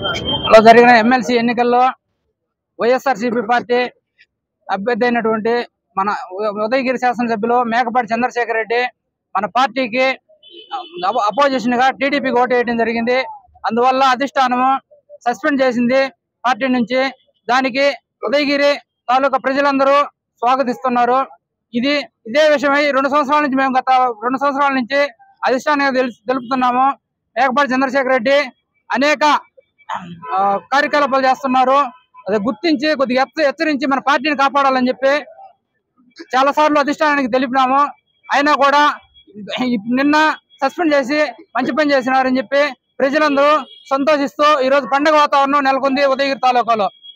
లో జరిగిన ఎమ్మెల్సీ ఎన్నికల్లో వైఎస్ఆర్సీపీ పార్టీ అభ్యర్థి అయినటువంటి మన ఉ- ఉదయగిరి శాసనసభ్యులు మేకపాటి చంద్రశేఖర్ రెడ్డి మన పార్టీకి అపోజిషన్ గా టీడీపీకి ఓటు వేయడం జరిగింది అందువల్ల అధిష్టానము సస్పెండ్ చేసింది పార్టీ నుంచి దానికి ఉదయగిరి తాలూకా ప్రజలందరూ స్వాగతిస్తున్నారు ఇది ఇదే విషయమై రెండు సంవత్సరాల నుంచి మేము గత రెండు సంవత్సరాల నుంచి అధిష్టానంగా తెలుసు తెలుపుతున్నాము మేకపాటి చంద్రశేఖర్ రెడ్డి అనేక ఆ, కార్యకలాపాలు చేస్తున్నారు అది గుర్తించి కొద్దిగా హెచ్చ- హెచ్చరించి మన పార్టీని కాపాడాలని చెప్పి చాలా సార్లు అధిష్టానానికి తెలిపినాము అయినా కూడా ఇప్- నిన్న సస్పెండ్ చేసి మంచి పని చేసినారని చెప్పి ప్రజలందరూ సంతోషిస్తూ ఈ రోజు పండుగ వాతావరణం నెలకొంది ఉదయగిరి తాలూకాలో